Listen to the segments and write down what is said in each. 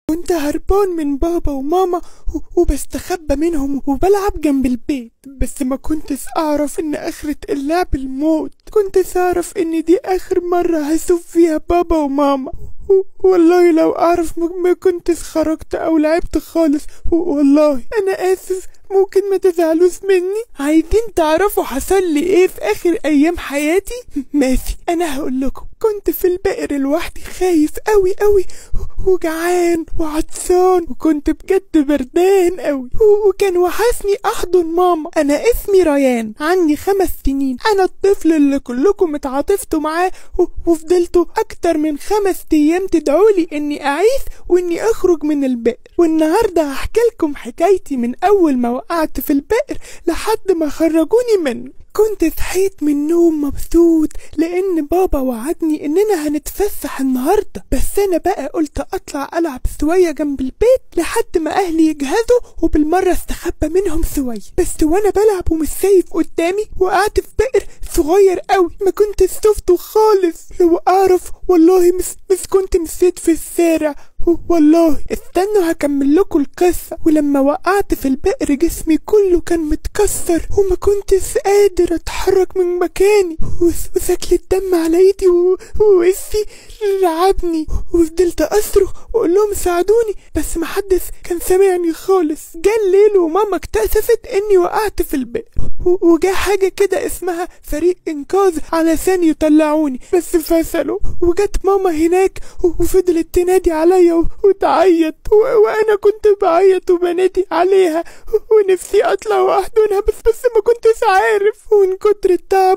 كنت هربان من بابا وماما و- وبستخبى منهم وبلعب جنب البيت بس ما كنتش اعرف ان اخرة اللعب الموت كنتش اعرف ان دي اخر مرة هشوف فيها بابا وماما و- والله لو اعرف ما- ما كنتش خرجت او لعبت خالص و- والله انا اسف ممكن ما تزعلوش مني عايزين تعرفوا حصل لي ايه في اخر ايام حياتي ماشي انا هقول لكم كنت في البئر لوحدي خايف قوي قوي وجعان وعطشان وكنت بجد بردان قوي و- وكان وحشني احضن ماما انا اسمي ريان عندي خمس سنين انا الطفل اللي كلكم اتعاطفتوا معاه و- وفضلتوا اكتر من خمس ايام تدعولي اني اعيش واني اخرج من البئر والنهارده هحكي لكم حكايتي من اول ما وقعت في البئر لحد ما خرجوني منه كنت صحيت من النوم مبسوط لان بابا وعدني اننا هنتفسح النهارده بس انا بقى قلت اطلع العب شويه جنب البيت لحد ما اهلي يجهزوا وبالمره استخبى منهم شويه بس وانا بلعب ومش شايف قدامي وقعت في بئر صغير قوي ما كنت شفته خالص لو اعرف والله مش مش كنت مشيت في الشارع والله استنوا هكمل لكم القصة ولما وقعت في البئر جسمي كله كان متكسر وما كنتش قادر اتحرك من مكاني وس- وشكل الدم على ايدي و- ووشي رعبني وفضلت اصرخ واقول لهم ساعدوني بس محدش كان سامعني خالص جه الليل وماما اكتشفت اني وقعت في البئر و- وجا حاجة كده اسمها فريق انقاذ علشان يطلعوني بس فشلوا وجت ماما هناك و- وفضلت تنادي عليا و- وتعيط و- وانا كنت بعيط وبنادي عليها و- ونفسي اطلع واحضنها بس بس ما كنتش عارف ومن كتر التعب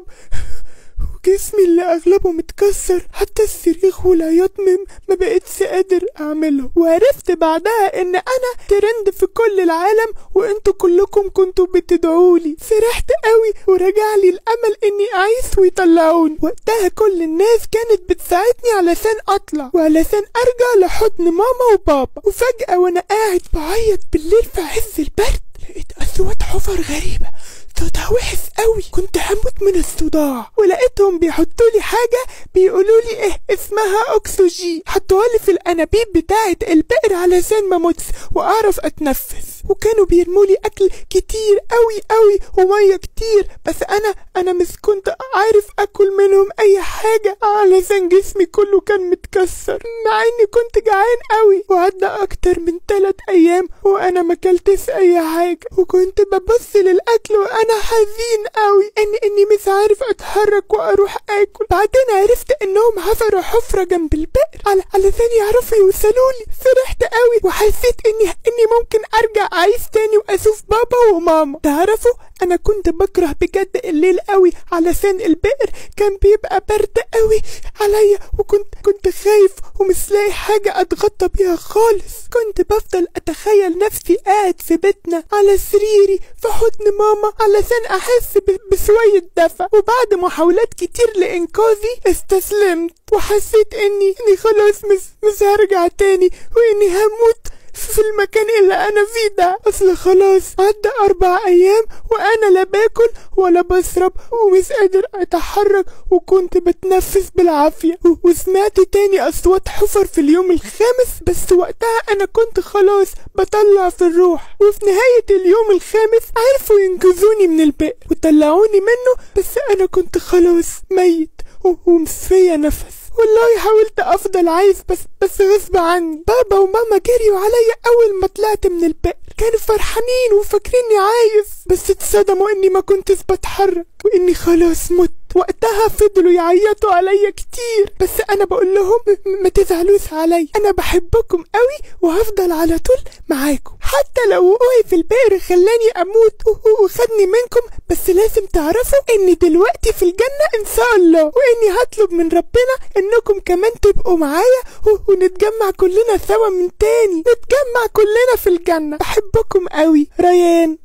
وجسمي اللي اغلبه متكسر حتى الصريخ والعياط م- ما بقتش قادر اعمله وعرفت بعدها ان انا ترند في كل العالم وانتوا كلكم كنتوا بتدعولي فرحت قوي ورجع لي الامل اني اعيش ويطلعوني وقتها كل الناس كانت بتساعدني علشان اطلع وعلشان ارجع لحضن ماما وبابا وفجأة وانا قاعد بعيط بالليل في عز البرد لقيت اصوات حفر غريبة صوتها وحش قوي كنت هموت من الصداع ولقيتهم بيحطوا لي حاجه بيقولوا لي ايه اسمها اكسجين حطوها لي في الانابيب بتاعه البئر علشان ما اموتش واعرف اتنفس وكانوا بيرموا لي اكل كتير قوي قوي وميه كتير بس انا انا مش كنت عارف اكل منهم اي حاجه علشان جسمي كله كان متكسر مع اني كنت جعان قوي وعدى اكتر من ثلاث ايام وانا ما اكلتش اي حاجه وكنت ببص للاكل وانا حزين قوي ان اني مش عارف اتحرك واروح اكل بعدين عرفت انهم حفروا حفره جنب البئر على علشان يعرفوا يوصلوا لي فرحت قوي وحسيت اني اني ممكن ارجع اعيش تاني واشوف بابا وماما تعرفوا انا كنت بكره بجد الليل قوي علشان البئر كان بيبقى برد قوي عليا وكنت كنت خايف ومش لاقي حاجة اتغطى بيها خالص كنت بفضل اتخيل نفسي قاعد في بيتنا على سريري في حضن ماما علشان احس ب- بشوية دفى وبعد محاولات كتير لانقاذي استسلمت وحسيت اني اني خلاص مش مش هرجع تاني واني هموت في المكان اللي انا فيه ده اصل خلاص عدى اربع ايام وانا لا باكل ولا بشرب ومش قادر اتحرك وكنت بتنفس بالعافية و- وسمعت تاني اصوات حفر في اليوم الخامس بس وقتها انا كنت خلاص بطلع في الروح وفي نهاية اليوم الخامس عرفوا ينقذوني من البئر وطلعوني منه بس انا كنت خلاص ميت و- ومش فيا نفس والله حاولت افضل عايز بس بس غصب عني بابا وماما جريوا عليا اول ما طلعت من البئر كانوا فرحانين وفاكريني عايز بس اتصدموا اني ما كنتش بتحرك واني خلاص مت وقتها فضلوا يعيطوا عليا كتير بس انا بقول لهم م- ما تزعلوش عليا انا بحبكم قوي وهفضل على طول معاكم حتى لو وقوعي في البئر خلاني اموت و- و- وخدني منكم بس لازم تعرفوا اني دلوقتي في الجنة ان شاء الله واني هطلب من ربنا انكم كمان تبقوا معايا و- ونتجمع كلنا سوا من تاني نتجمع كلنا في الجنة بحبكم قوي ريان